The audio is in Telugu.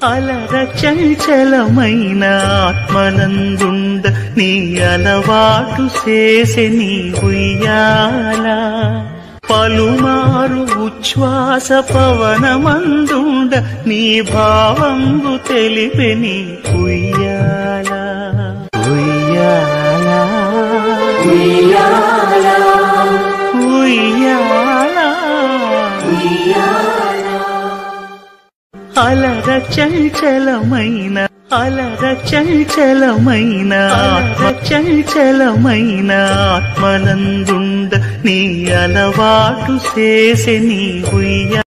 అలర చంచలమైన ఆత్మనందుండ నీ అలవాటు చేసే నీ ఉయ్యాల పలుమారు ఉచ్ఛ్వాస పవనమందుండ నీ భావంబు తెలిపే నీ ఉయ్యాల ఉయ్యాల ఉయ్యాల అలర చంచలమైన అలర చంచలమైన ఆత్మ చంచలమైన ఆత్మనందుండ నీ అలవాటు చేసే నీ ఉయ్య